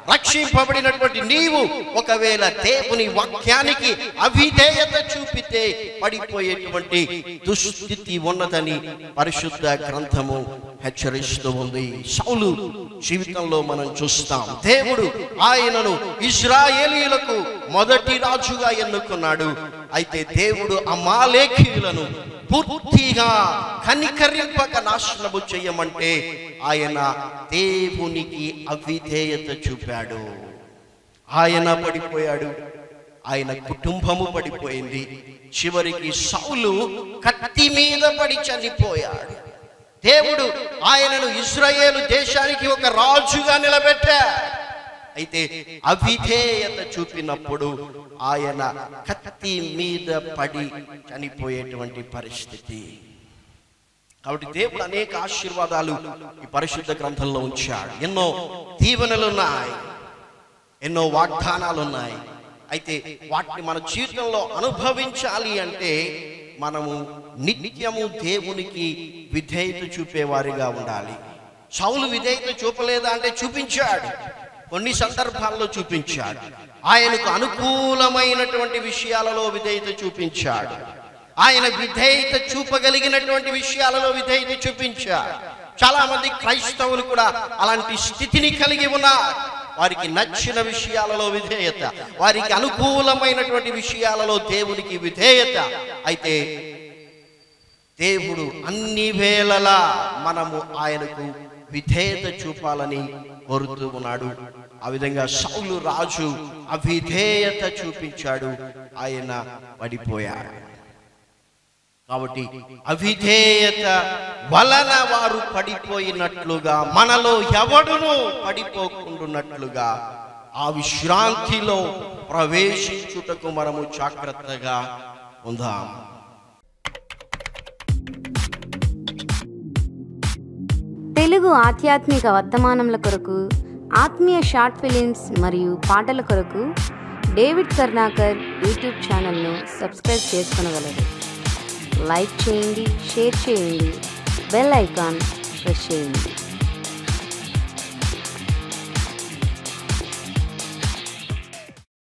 రక్షింపబడినటువంటి నీవు ఒకవేళ దేవుని వాక్యానికి అవిధేయత చూపితే పడిపోయేటువంటి దుస్థితి ఉన్నదని పరిశుద్ధ గ్రంథము హెచ్చరిస్తూ ఉంది సౌలు జీవితంలో మనం చూస్తాం దేవుడు ఆయనను ఇజ్రాయేలీలకు మొదటి రాజుగా ఎన్నుకున్నాడు అయితే దేవుడు అమాలేఖీయులను పూర్తిగా కనికరింపక నాశనము చేయమంటే ఆయన దేవునికి అవిధేయత చూపాడు ఆయన పడిపోయాడు ఆయన కుటుంబము పడిపోయింది చివరికి సౌలు కత్తి మీద పడి చనిపోయాడు దేవుడు ఆయనను ఇజ్రాయేలు దేశానికి ఒక రాజుగా నిలబెట్టాడు అయితే అవిధేయత చూపినప్పుడు ఆయన కత్తి మీద పడి చనిపోయేటువంటి పరిస్థితి కాబట్టి దేవుడు అనేక ఆశీర్వాదాలు ఈ పరిశుద్ధ గ్రంథంలో ఉంచాడు ఎన్నో దీవెనలు ఉన్నాయి ఎన్నో వాగ్దానాలు ఉన్నాయి అయితే వాటిని మన జీవితంలో అనుభవించాలి అంటే మనము నిత్యము దేవునికి విధేయత చూపేవారిగా ఉండాలి సౌలు విధేయత చూపలేదా అంటే చూపించాడు కొన్ని సందర్భాల్లో చూపించాడు ఆయనకు అనుకూలమైనటువంటి విషయాలలో విధేయత చూపించాడు ఆయన విధేయత చూపగలిగినటువంటి విషయాలలో విధేయత చూపించాడు చాలా మంది క్రైస్తవులు కూడా అలాంటి స్థితిని కలిగి ఉన్నారు వారికి నచ్చిన విషయాలలో విధేయత వారికి అనుకూలమైనటువంటి విషయాలలో దేవునికి విధేయత అయితే దేవుడు అన్ని వేళలా మనము ఆయనకు విధేయత చూపాలని కోరుతూ ఉన్నాడు ఆ విధంగా సౌలు రాజు అవిధేయత చూపించాడు ఆయన పడిపోయాడు కాబట్టి అవిధేయత వలన వారు పడిపోయినట్లుగా మనలో ఎవడును పడిపోకుండున్నట్లుగా ఆ విశ్రాంతిలో ప్రవేశించుటకు మనము జాగ్రత్తగా ఉందాం తెలుగు ఆధ్యాత్మిక వర్తమానముల కొరకు ఆత్మీయ షార్ట్ ఫిలిమ్స్ మరియు పాటల కొరకు డేవిడ్ కర్ణాకర్ యూట్యూబ్ ఛానల్ను సబ్స్క్రైబ్ చేసుకొనగలరు లైక్ చేయండి షేర్ చేయండి బెల్ ఐకాన్ ప్రెస్ చేయండి